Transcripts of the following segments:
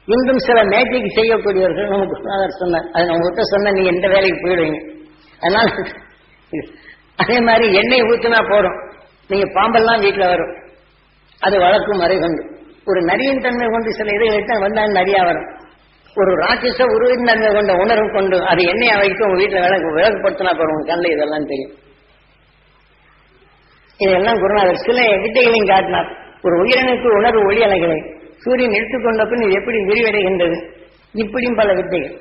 இன்றும் சில மேஜிக் செய்யக்கூடியவர்கள் நமக்கு குருநாதர் சொன்னார் அது நான் உங்ககிட்ட சொன்ன நீ எந்த வேலைக்கு போயிடுவீங்க அதனால அதே மாதிரி எண்ணெய் ஊத்துனா போறோம் நீங்க பாம்பெல்லாம் வீட்டுல வரும் அது வளர்க்கும் மறை கொண்டு ஒரு நரியின் தன்மை கொண்டு சில இதை வைத்து வந்தால் நரியா வரும் ஒரு ராட்சச உருவின் தன்மை கொண்ட உணர்வு கொண்டு அது எண்ணெயை வைத்து உங்க வீட்டுல விளக்கு விளக்குப்படுத்தினா போறோம் உங்க கண்ணில் இதெல்லாம் தெரியும் இதெல்லாம் குருநாதர் சில வித்தைகளையும் காட்டினார் ஒரு உயிரினுக்கு உணர்வு ஒளி அலைகளை சூரியன் எடுத்துக்கொண்ட பின் இது எப்படி விரிவடைகின்றது இப்படியும் பல வித்தைகள்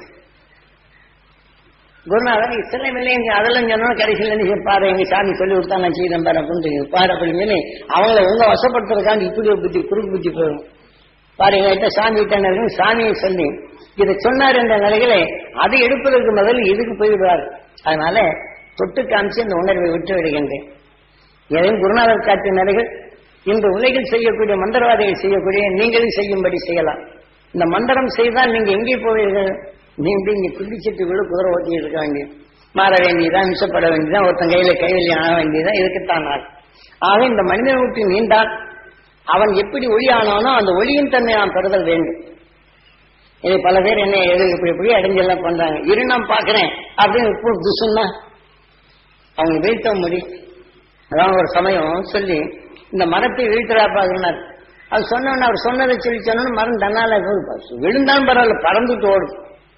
குருநாதர் சில இல்லைங்க அதெல்லாம் சொன்னா கடைசியில் இருந்து சரி, பாரு எங்க சாமி சொல்லி கொடுத்தா நான் செய்தேன் பாரு அப்படின்னு பாரு அப்படின்னு சொல்லி அவங்கள உங்க வசப்படுத்துறதுக்காண்டி இப்படி ஒரு புத்தி குறுக்கு புத்தி போயிடும் பாரு எங்ககிட்ட சாமி கிட்ட சாமியை சொல்லி இதை சொன்னார் என்ற நிலையிலே அதை எடுப்பதற்கு முதல் இதுக்கு போய்விடுவார் அதனால தொட்டு காமிச்சு இந்த உணர்வை விட்டு விடுகின்றேன் எதையும் குருநாதர் காட்டிய நிலைகள் இன்று உலகில் செய்யக்கூடிய மந்திரவாதிகள் செய்யக்கூடிய நீங்களும் செய்யும்படி செய்யலாம் இந்த மந்திரம் செய்தால் நீங்க எங்கே போவீர்கள் நீங்க இங்க குதிச்சிட்டு விழு குதிரை ஓட்டிட்டு இருக்க வேண்டியது மாற வேண்டியதான் மிச்சப்பட வேண்டியதான் ஒருத்தன் கையில கைவெளி ஆக வேண்டியதான் இதுக்குத்தான் நாள் ஆக இந்த மனிதனை விட்டு நீண்டால் அவன் எப்படி ஒளி ஆனானோ அந்த ஒளியின் தன்மை நாம் பெறுதல் வேண்டும் இது பல பேர் என்ன எது இப்படி இப்படி அடைஞ்செல்லாம் பண்றாங்க இரு நான் பாக்குறேன் அப்படின்னு இப்போ துசுன்னா அவங்க வீழ்த்த முடியும் அதான் ஒரு சமயம் சொல்லி இந்த மரத்தை வீழ்த்தரா பாக்குறார் அது சொன்னோன்னு அவர் சொன்னதை சொல்லி சொன்னோன்னு மரம் தன்னால போகுது. விழுந்தாலும் பரவாயில்ல பறந்துட்டு ஓடும்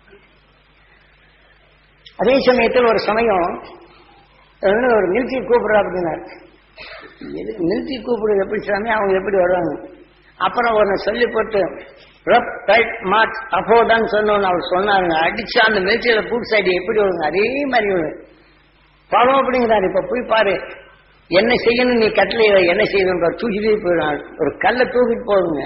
அதே சமயத்தில் ஒரு சமயம் அது ஒரு மில்கி கூப்பிடுறா அப்படின்னாரு மில்கி கூப்பிடுறது எப்படி சாமி அவங்க எப்படி வருவாங்க அப்புறம் ஒன்னு சொல்லி போட்டு ரப் டைட் மார்ச் அப்போதான் சொன்னோன்னு அவர் சொன்னாருங்க அடிச்சு அந்த மில்கியில பூட் சைடு எப்படி வருங்க அதே மாதிரி வரும் பழம் அப்படிங்கிறாரு இப்ப போய் பாரு என்ன செய்யணும் நீ கட்டளை என்ன செய்யணும் தூக்கிட்டே போயிடும் ஒரு கல்லை தூக்கிட்டு போடுங்க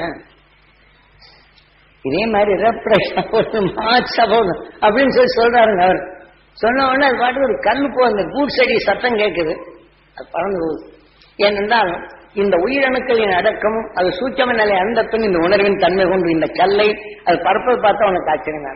இதே மாதிரி ரெப்ரேஷன் மார்ச் அப்போதும் அப்படின்னு சொல்லி சொல்றாருங்க அவர் சொன்ன உடனே அது பாட்டு ஒரு கல் போகுது பூட் சைடு சத்தம் கேட்குது அது பறந்து போகுது ஏனென்றால் இந்த உயிரணுக்களின் அடக்கமும் அது சூட்சம நிலை அந்த பின் இந்த உணர்வின் தன்மை கொண்டு இந்த கல்லை அது பறப்பதை பார்த்து அவனுக்கு ஆச்சரியம்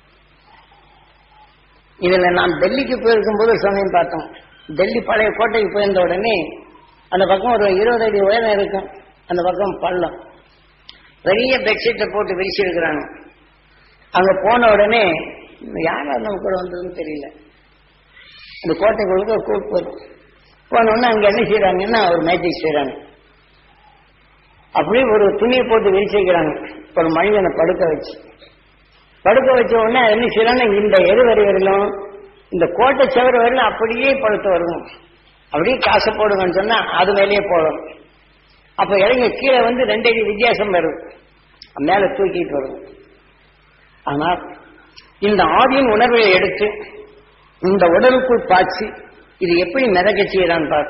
இதுல நான் டெல்லிக்கு போயிருக்கும் போது ஒரு சமயம் பார்த்தோம் டெல்லி பழைய கோட்டைக்கு போயிருந்த உடனே அந்த பக்கம் ஒரு இருபது அடி உயரம் இருக்கும் அந்த பக்கம் பள்ளம் பெரிய பெட்ஷீட்டை போட்டு விரிச்சு இருக்கிறாங்க அங்க போன உடனே யாரா நம்ம கூட வந்ததுன்னு தெரியல அந்த கோட்டைக்குள்ள கூப்பிட்டு வரும் போன உடனே அங்க என்ன செய்யறாங்கன்னா ஒரு மேஜிக் செய்யறாங்க அப்படியே ஒரு துணியை போட்டு விரிச்சு வைக்கிறாங்க ஒரு மனிதனை படுக்க வச்சு படுக்க வச்ச உடனே என்ன செய்யறாங்க இந்த எருவரி வரையிலும் இந்த கோட்டை செவரு வரையிலும் அப்படியே படுத்து வரும் அப்படியே காசை போடுங்கன்னு சொன்னா அது மேலேயே போடும் அப்ப இறங்கி கீழே வந்து ரெண்டு அடி வித்தியாசம் வரும் மேல தூக்கிட்டு வரும் ஆனால் இந்த ஆவியின் உணர்வை எடுத்து இந்த உடலுக்குள் பாய்ச்சி இது எப்படி மிதக்க செய்யறான்னு பாரு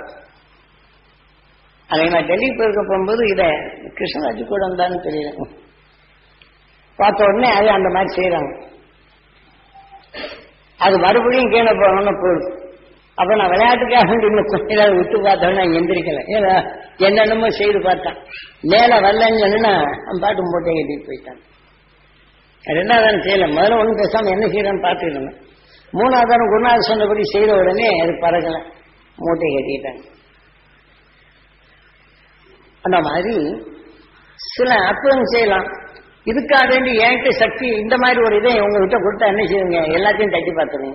அதை நான் டெல்லி போயிருக்க போகும்போது இதை கிருஷ்ணராஜ் கூட வந்தான்னு தெரியல பார்த்த உடனே அது அந்த மாதிரி செய்யறாங்க அது மறுபடியும் கீழே போகணும்னு போயிடும் அப்ப நான் விளையாட்டுக்காக வேண்டி இன்னும் கொஞ்ச நேரம் விட்டு பார்த்தோன்னா நான் எந்திரிக்கல ஏன்னா என்னென்னமோ செய்து பார்த்தேன் மேல வரலன்னு சொன்னா அவன் பாட்டு மூட்டை கட்டிட்டு போயிட்டான் ரெண்டாவது செய்யல முதல்ல ஒன்றும் பேசாம என்ன செய்யறான்னு பார்த்துக்கணும் மூணாவது குருநாதர் சொன்னபடி செய்த உடனே அது பறக்கல மூட்டை கட்டிட்டாங்க அந்த மாதிரி சில அற்புதம் செய்யலாம் இதுக்காக வேண்டி என்கிட்ட சக்தி இந்த மாதிரி ஒரு இதை உங்ககிட்ட கொடுத்தா என்ன செய்வீங்க எல்லாத்தையும் தட்டி பார்த்துருங்க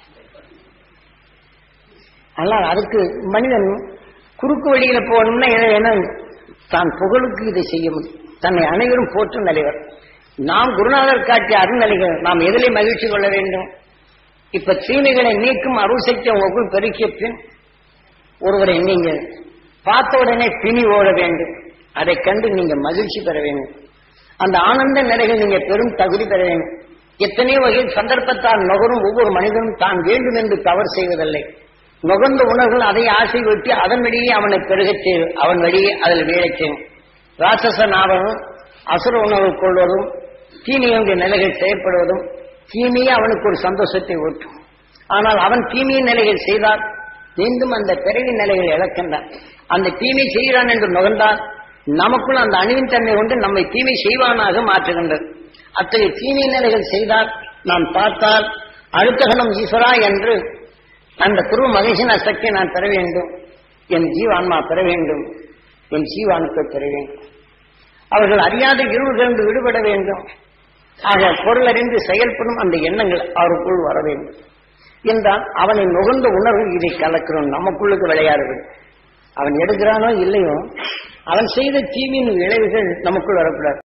ஆனால் அதுக்கு மனிதன் குறுக்கு வழியில போகணும்னா எதை வேணும் தான் புகழுக்கு இதை செய்ய முடியும் தன்னை அனைவரும் போற்றும் நிலைவர் நாம் குருநாதர் காட்டிய அருள்நிலைகள் நாம் எதிலே மகிழ்ச்சி கொள்ள வேண்டும் இப்ப தீமைகளை நீக்கும் அருள் சக்தி உங்களுக்குள் பெருக்கிய பின் ஒருவரை நீங்கள் பார்த்த உடனே பிணி ஓட வேண்டும் அதை கண்டு நீங்க மகிழ்ச்சி பெற வேண்டும் அந்த ஆனந்த நிலைகள் நீங்க பெரும் தகுதி பெற வேண்டும் எத்தனையோ வகையில் சந்தர்ப்பத்தால் நுகரும் ஒவ்வொரு மனிதனும் தான் வேண்டும் என்று தவறு செய்வதில்லை நுகர்ந்த உணர்வுகள் அதை ஆசை வெட்டி அதன் வழியே அவனை பெருகச் செய்யும் அவன் வழியே அதில் வீழச் செய்யும் ராட்சச நாவகம் அசுர உணவு கொள்வதும் தீமையுடைய நிலைகள் செயற்படுவதும் தீமையே அவனுக்கு ஒரு சந்தோஷத்தை ஊட்டும் ஆனால் அவன் தீமையின் நிலைகள் செய்தால் மீண்டும் அந்த பிறவி நிலைகளை இழக்கின்றான் அந்த தீமை செய்கிறான் என்று நுகர்ந்தால் நமக்குள் அந்த அணுவின் தன்மை கொண்டு நம்மை தீமை செய்வானாக மாற்றுகின்றது அத்தகைய தீமை நிலைகள் செய்தால் நாம் பார்த்தால் அடுத்த கணம் ஈஸ்வரா என்று அந்த குரு மகேசன சக்தியை நான் பெற வேண்டும் என் ஜீவான்மா பெற வேண்டும் என் ஜீவானுக்கள் பெற வேண்டும் அவர்கள் அறியாத இருள்களிலிருந்து விடுபட வேண்டும் ஆக பொருளறிந்து செயல்படும் அந்த எண்ணங்கள் அவருக்குள் வர வேண்டும் என்றால் அவனை நுகர்ந்த உணர்வு இதை கலக்கிறோம் நமக்குள்ளுக்கு விளையாடுது அவன் எடுக்கிறானோ இல்லையோ அவன் செய்த தீவின் விளைவுகள் நமக்குள் வரக்கூடாது